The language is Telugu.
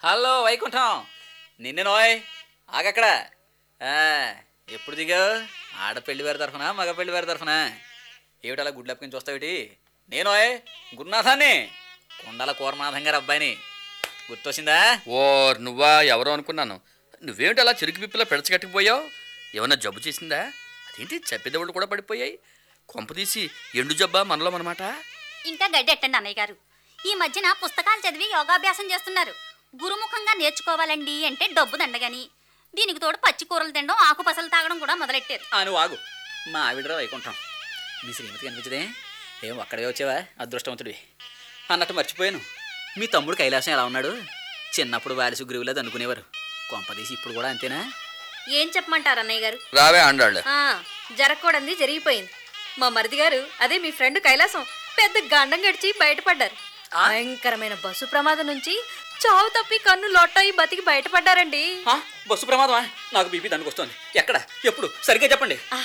హలో వైకుంఠం నిన్ను నోయ్ ఆగక్కడ ఆ, ఎప్పుడు దిగావు ఆడపెళ్లి వారి తరఫున మగ పెళ్లి వారి తరఫున ఏమిటి అలా గుడ్లప్పకించి చూస్తావేటి నేనోయ్ గురునాథాన్ని కొండల కూరనాథం గారి అబ్బాయిని గుర్తొచ్చిందా ఓ నువ్వా ఎవరో అనుకున్నాను నువ్వేమిటి అలా చిరుకు పిప్పిలో పెడచగట్టుకుపోయావు ఏమన్నా జబ్బు చేసిందా అదేంటి చెప్పేదవుళ్ళు కూడా పడిపోయాయి కొంప తీసి ఎండు జబ్బా మనలో మనమాట ఇంకా గడ్డెట్టండి అన్నయ్య గారు ఈ మధ్యన పుస్తకాలు చదివి యోగాభ్యాసం చేస్తున్నారు గురుముఖంగా నేర్చుకోవాలండి అంటే డబ్బు దండగని దీనికి తోడు పచ్చి కూరలు తినడం ఆకుపసలు తాగడం కూడా మొదలెట్టారు ఆ, నువ్వు ఆగు మా ఆవిడరా వైకుంఠం మీ శ్రీమతి కనిపించదే ఏం అక్కడే వచ్చావా అదృష్టవంతుడివి అన్నట్టు మర్చిపోయాను మీ తమ్ముడు కైలాసం ఎలా ఉన్నాడు చిన్నప్పుడు వారి సుగ్రీవులేదు అనుకునేవారు కొంపదీసి ఇప్పుడు కూడా అంతేనా ఏం చెప్పమంటారు అన్నయ్య గారు రావే ఆండాళ్ళు ఆ, జరగకూడదు జరిగిపోయింది మా మరిది గారు అదే మీ ఫ్రెండ్ కైలాసం పెద్ద గండం గడిచి బయటపడ్డారు భయంకరమైన బస్సు ప్రమాదం నుంచి చావు తప్పి కన్ను లొట్టయి బతికి బయటపడ్డారండి ఆ, బస్సు ప్రమాదమా నాకు బీపీ దానికి వస్తుంది ఎక్కడ ఎప్పుడు సరిగ్గా చెప్పండి